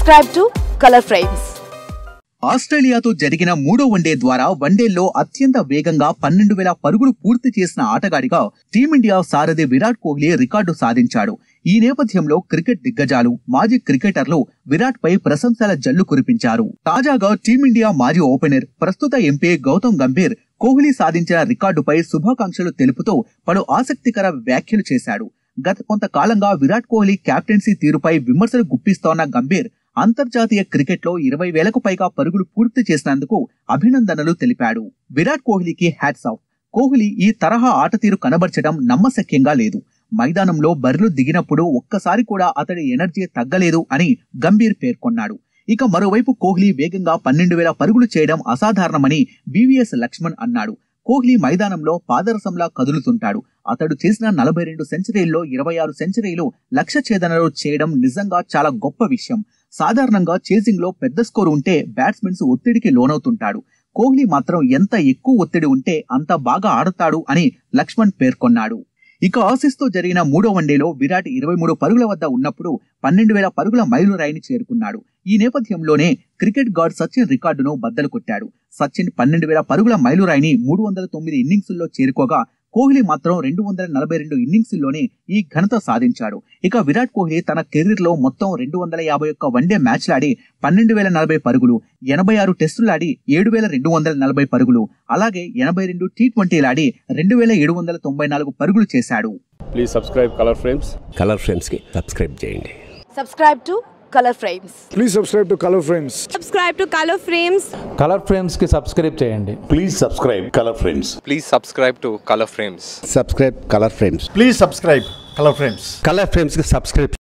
Subscribe to Color Frames. ఆస్ట్రేలియాతో జరిగిన మూడో one day ద్వారా వన్డేల్లో అత్యంత వేగంగా పన్నెండు వేల పరుగులు పూర్తి చేసిన ఆటగాడిగా టీమిండియా సారథి విరాట్ కోహ్లీ రికార్డు సాధించాడు ఈ నేపథ్యంలో క్రికెట్ దిగ్గజాలు మాజీ క్రికెటర్లు విరాట్ పై ప్రశంసల జల్లు కురిపించారు తాజాగా టీమిండియా మాజీ ఓపెనర్ ప్రస్తుత ఎంపీ గౌతమ్ గంభీర్ కోహ్లీ సాధించిన రికార్డుపై శుభాకాంక్షలు తెలుపుతూ పలు ఆసక్తికర వ్యాఖ్యలు చేశాడు గత కొంతకాలంగా విరాట్ కోహ్లీ కెప్టెన్సీ తీరుపై విమర్శలు గుప్పిస్తోన్న గంభీర్ అంతర్జాతీయ క్రికెట్లో ఇరవై వేలకు పైగా పరుగులు పూర్తి చేసినందుకు అభినందనలు తెలిపాడు విరాట్ కోహ్లీకి హ్యాట్స్ ఆఫ్ కోహ్లీ ఈ తరహా ఆట తీరు కనబర్చడం నమ్మశక్యంగా లేదు మైదానంలో బరిలు దిగినప్పుడు ఒక్కసారి కూడా అతడి ఎనర్జీ తగ్గలేదు అని గంభీర్ పేర్కొన్నాడు ఇక మరోవైపు కోహ్లీ వేగంగా పన్నెండు వేల పరుగులు చేయడం అసాధారణమని బీవీఎస్ లక్ష్మణ్ అన్నాడు కోహ్లీ మైదానంలో పాదరసంలా కదులుతుంటాడు అతడు చేసిన నలభై రెండు సెంచరీల్లో ఇరవై ఆరు సెంచరీలు లక్ష్య ఛేదనలు చేయడం నిజంగా చాలా గొప్ప విషయం సాధారణంగా చేసింగ్ లో పెద్ద స్కోర్ ఉంటే బ్యాట్స్మెన్స్ ఒత్తిడికి లోనవుతుంటాడు కోహ్లీ మాత్రం ఎంత ఎక్కువ ఒత్తిడి ఉంటే అంత బాగా ఆడతాడు అని లక్ష్మణ్ పేర్కొన్నాడు ఇక ఆసీస్ తో జరిగిన మూడో వన్డేలో విరాట్ ఇరవై మూడు పరుగుల వద్ద ఉన్నప్పుడు పన్నెండు వేల పరుగుల మైలురాయిని చేరుకున్నాడు ఈ నేపథ్యంలోనే క్రికెట్ గాడ్ సచిన్ రికార్డును బద్దలు కొట్టాడు సచిన్ పన్నెండు వేల పరుగుల మైలురాయిని మూడు వందల తొమ్మిది ఇన్నింగ్స్ల్లో చేరుకోగా కోహ్లీ మాత్రం రెండు వందల నలభై రెండు ఇన్నింగ్స్లోనే ఈ ఘనత సాధించాడు ఇక విరాట్ కోహ్లీ తన కెరీర్ లో మొత్తం రెండు వందల యాభై ఒక్క వన్డే మ్యాచ్లాడి పన్నెండు వేల నలభై పరుగులు ఎనభై ఆరు టెస్టులాడి ఏడు వేల రెండు వందల నలభై పరుగులు అలాగే ఎనభై రెండు టీ ట్వంటీలాడి రెండు వేల ఏడు వందల తొంభై నాలుగు పరుగులు చేశాడు please subscribe Color Frames Color ఫ్రేమ్స్కి సబ్స్క్రైబ్ చేయండి Subscribe to Color Frames. Please subscribe to Color Frames. subscribe to Color Frames Color ఫ్రేమ్స్కి సబ్స్క్రైబ్ చేయండి Please subscribe Color Frames. Please subscribe to Color Frames. Subscribe Color Frames Please subscribe Color Frames. Color ఫ్రేమ్స్కి subscribe